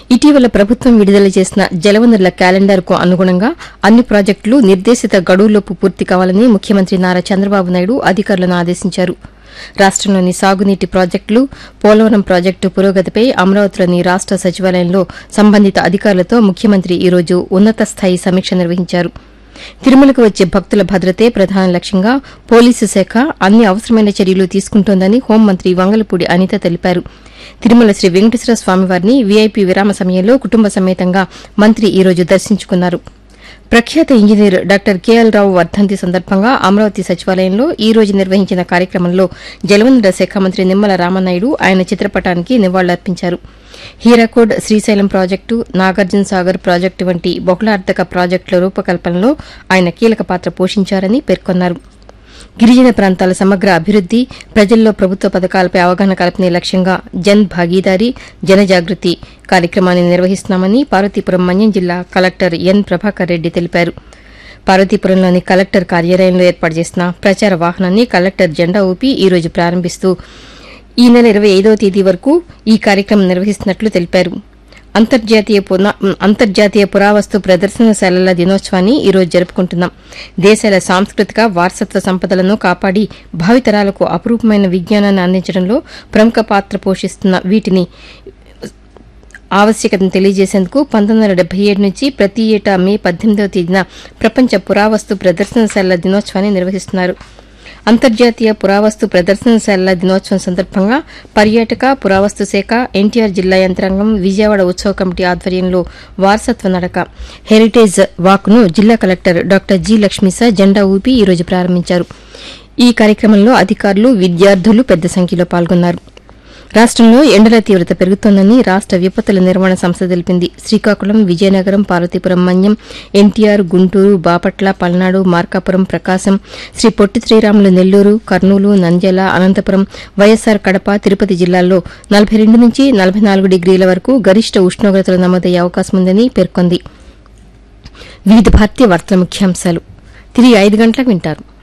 ఇటీవల ప్రభుత్వం విడుదల చేసిన జలవనరుల క్యాలెండర్కు అనుగుణంగా అన్ని ప్రాజెక్టులు నిర్దేశిత గడువులోపు పూర్తి కావాలని ముఖ్యమంత్రి నారా చంద్రబాబు నాయుడు అధికారులను ఆదేశించారు రాష్టంలోని సాగునీటి ప్రాజెక్టులు పోలవరం ప్రాజెక్టు పురోగతిపై అమరావతిలోని రాష్ట సచివాలయంలో సంబంధిత అధికారులతో ముఖ్యమంత్రి ఈ రోజు ఉన్నత స్థాయి సమీక్ష నిర్వహించారు తిరుమలకు వచ్చే భక్తుల భద్రతే ప్రధాన లక్ష్యంగా పోలీసు శాఖ అన్ని అవసరమైన చర్యలు తీసుకుంటోందని హోంమంత్రి వంగలపూడి అనిత తెలిపారు తిరుమల శ్రీ వెంకటేశ్వర స్వామివారిని వీఐపీ విరామ సమయంలో కుటుంబ సమేతంగా మంత్రి ఈ రోజు దర్శించుకున్నారు ప్రఖ్యాత ఇంజనీర్ డాక్టర్ కేఎల్ రావు వర్ధంతి సందర్భంగా అమరావతి సచివాలయంలో ఈ రోజు నిర్వహించిన కార్యక్రమంలో జలవనరుల శాఖ మంత్రి నిమ్మల రామనాయుడు ఆయన చిత్రపటానికి నివాళులర్పించారు హీరాకోడ్ శ్రీశైలం ప్రాజెక్టు నాగార్జున సాగర్ ప్రాజెక్టు వంటి బహుళార్థక ప్రాజెక్టుల రూపకల్పనలో ఆయన కీలక పాత్ర పోషించారని పేర్కొన్నారు గిరిజన ప్రాంతాల సమగ్ర అభివృద్ది ప్రజల్లో ప్రభుత్వ పథకాలపై అవగాహన కల్పనే లక్ష్యంగా జన్ భాగీదారీ జనజాగృతి కార్యక్రమాన్ని నిర్వహిస్తున్నామని పార్వతీపురం మన్యం జిల్లా కలెక్టర్ ఎన్ ప్రభాకర్ రెడ్డి తెలిపారు పార్వతీపురంలోని కలెక్టర్ కార్యాలయంలో ఏర్పాటు చేసిన ప్రచార వాహనాన్ని కలెక్టర్ జెండా ఊపి ఈ రోజు ప్రారంభిస్తూ ఈ నెల ఇరవై ఐదవ తేదీ వరకు ఈ కార్యక్రమం నిర్వహిస్తున్నట్లు తెలిపారు అంతర్జాతీయ పునా- అంతర్జాతీయ పురావస్తు ప్రదర్శనశాలల దినోత్సవాన్ని ఈ రోజు జరుపుకుంటున్నాం దేశాల సాంస్కృతిక వారసత్వ సంపదలను కాపాడి భావితరాలకు అపురూపమైన విజ్ఞానాన్ని అందించడంలో ప్రముఖ పాత్ర పోషిస్తున్న వీటిని ఆవశ్యకతను తెలియజేసేందుకు పంతొమ్మిది వందల డెబ్బై ఏడు నుంచి ప్రతి ఏటా మే పద్దెనిమిదవ తేదీన ప్రపంచ పురావస్తు ప్రదర్శనశాలల దినోత్సవాన్ని నిర్వహిస్తున్నారు అంతర్జాతీయ పురావస్తు ప్రదర్శనశాలల దినోత్సవం సందర్భంగా పర్యాటక పురావస్తు శాఖ ఎన్టీఆర్ జిల్లా యంత్రాంగం విజయవాడ ఉత్సవ కమిటీ ఆధ్వర్యంలో వారసత్వ నడక హెరిటేజ్ వాక్ను జిల్లా కలెక్టర్ డాక్టర్ జి లక్ష్మీస జెండా ఊపి ఈ రోజు ప్రారంభించారు ఈ కార్యక్రమంలో అధికారులు విద్యార్థులు పెద్ద సంఖ్యలో పాల్గొన్నారు రాష్టంలో ఎండల తీవ్రత పెరుగుతోందని రాష్ట విపత్తుల నిర్వహణ సంస్థ తెలిపింది శ్రీకాకుళం విజయనగరం పార్వతీపురం మన్యం ఎన్టీఆర్ గుంటూరు బాపట్ల పల్నాడు మార్కాపురం ప్రకాశం శ్రీ పొట్టి శ్రీరాములు నెల్లూరు కర్నూలు నంద్యాల అనంతపురం వైఎస్సార్ కడప తిరుపతి జిల్లాల్లో నలభై రెండు నుంచి నలభై నాలుగు డిగ్రీల వరకు గరిష్ట ఉష్ణోగ్రతలు నమోదయ్యే అవకాశం ఉందని పేర్కొంది వివిధ భారతీయ వార్తల ముఖ్యాంశాలు తిరిగి ఐదు గంటలకు వింటారు